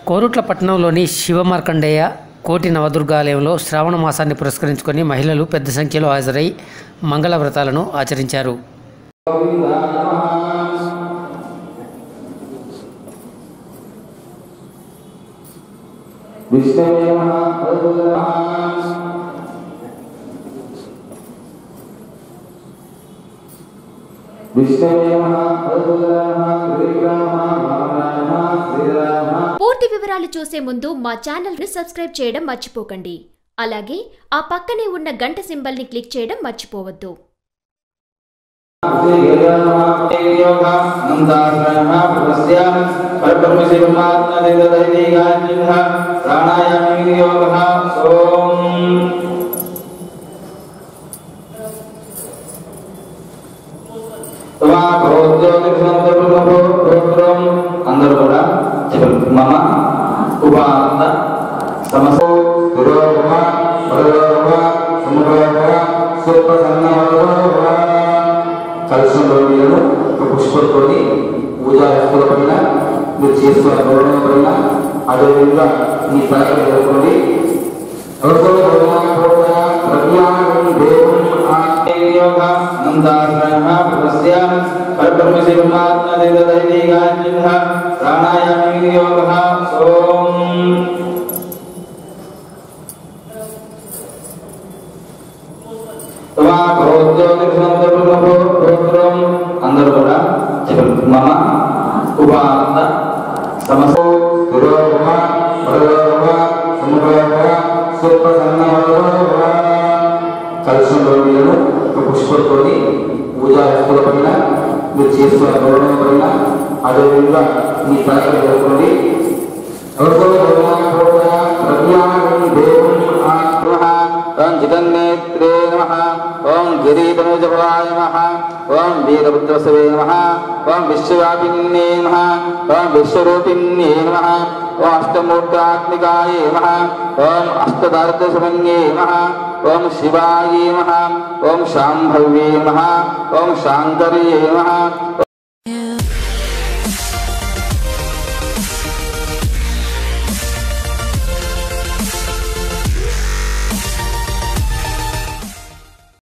కోరుట్ల పట్టణంలోని శివమార్కండేయ కోటి నవదుర్గాలయంలో శ్రావణ మాసాన్ని పురస్కరించుకొని మహిళలు పెద్ద సంఖ్యలో హాజరై మంగళ వ్రతాలను ఆచరించారు విష్ణవే నమః పరశురాయ నమః విష్ణవే నమః పరశురాయ నమః త్రివిక్రమ వామనాయ నమః శ్రీరామ నమః పూర్తి వివరాలు చూసే ముందు మా ఛానల్ ని సబ్స్క్రైబ్ చేయడం మర్చిపోకండి అలాగే ఆ పక్కనే ఉన్న గంట సింబల్ ని క్లిక్ చేయడం మర్చిపోవద్దు అందరూ కూడా చెప్పండి మమ ఉపాంత సమస్త పురోగమ పురోగమ సముద్రోగమ సుప్రసన్నోగమ కలుషంలో నీళ్ళను ఒక పుష్పంతో పూజా వస్తువుల పైన మీరు చేస్తున్న గౌరవం పైన అదేవిధంగా మీ పలకలు జరుపుకోండి ప్రాణాయామ అందరూ కూడా చెప్పండి మమ ఉపాంత సమస్త పురోగమ పురోగమ సముద్రోగమ సుప్రసన్నోగమ కలుషంలో నీళ్ళను ఒక పుష్పంతో పూజా వస్తువుల పైన మీరు చేస్తున్న గౌరవం పైన అదేవిధంగా మీ పలకలు జరుపుకోండి ఓం జగన్నేత్రే నమ ఓం గిరీతనుజభవాయ నమ ఓం వీరభద్రసవే నమ ఓం విశ్వవ్యాపిన్యే నమ ఓం విశ్వరూపిణ్యే నమ ఓం అష్టమూర్తాత్మికాయ నమ ఓం అష్టదారిద్ర్యసమన్యే నమ ఓం శివాయ నమ ఓం శాంభవ్యే నమ ఓం శాంకర్యే నమ